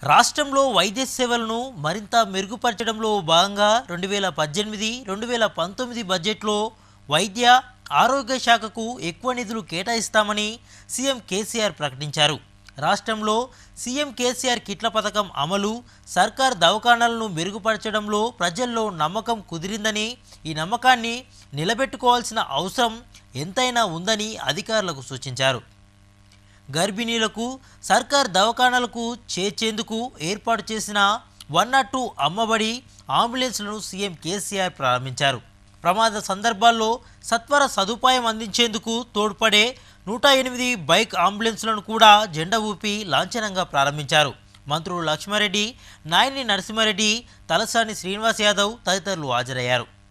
రాష్ట్రంలో వైద్య సేవలను మరింత మెరుగుపరచడంలో భాగంగా రెండు వేల పద్దెనిమిది రెండు వేల పంతొమ్మిది బడ్జెట్లో వైద్య ఆరోగ్య శాఖకు ఎక్కువ నిధులు కేటాయిస్తామని సీఎం కేసీఆర్ ప్రకటించారు రాష్ట్రంలో సీఎం కేసీఆర్ కిట్ల పథకం అమలు సర్కార్ దవాఖానాలను మెరుగుపరచడంలో ప్రజల్లో నమ్మకం కుదిరిందని ఈ నమ్మకాన్ని నిలబెట్టుకోవాల్సిన అవసరం ఎంతైనా ఉందని అధికారులకు సూచించారు గర్భిణీలకు సర్కార్ దవాఖానాలకు చేర్చేందుకు ఏర్పాటు చేసిన వన్ నాట్ టూ అమ్మబడి అంబులెన్స్లను సీఎం కేసీఆర్ ప్రారంభించారు ప్రమాద సందర్భాల్లో సత్వర సదుపాయం అందించేందుకు తోడ్పడే నూట ఎనిమిది బైక్ అంబులెన్స్లను కూడా జెండా ఊపి లాంఛనంగా ప్రారంభించారు మంత్రులు లక్ష్మారెడ్డి నాయని నరసింహారెడ్డి తలసాని శ్రీనివాస్ యాదవ్ తదితరులు హాజరయ్యారు